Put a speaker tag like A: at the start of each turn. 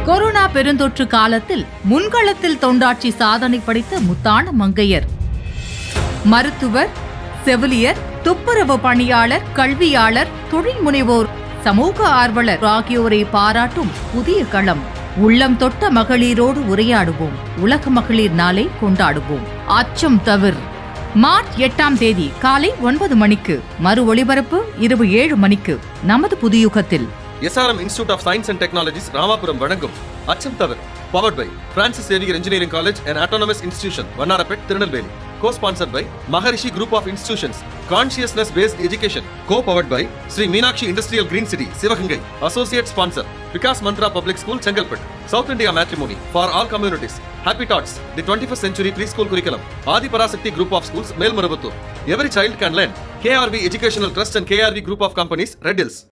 A: corona பெருந்தொற்று காலத்தில் முன்களத்தில் தொண்டாற்றி சாதனை படைத்த முத்தான மங்கையர் மருத்துவர் செவிலியர் துப்புரவு பணியாளர் கல்வியாளர் தொழில் முனைவோர் சமூக ஆர்வலர் ஆகியோரை பாராட்டும் புதிய களம் உள்ளம் தொட்ட மகளிரோடு உரையாடுவோம் உலக மகளிர் நாளை கொண்டாடுவோம் அச்சம் தவிர் மார்ச் எட்டாம் தேதி காலை ஒன்பது மணிக்கு மறு ஒளிபரப்பு இரவு ஏழு மணிக்கு நமது புதியுகத்தில்
B: SRM institute of science and technologies Ramapuram வழங்கும் அச்சம் தவிர powered by Francis Xavier engineering college and autonomous institution Vannarapet Tirunelveli co sponsored by Maharishi group of institutions consciousness based education co powered by Sri Meenakshi industrial green city Sivaganga associate sponsor Vikas Mantra public school Chengalpattu south India matrimony for all communities happy dots the twenty first century pre school குறிக்கலம் Adi Parasakthi group of schools Melmaruvathur every child can learn KRV educational trust and KRV group of companies Red hills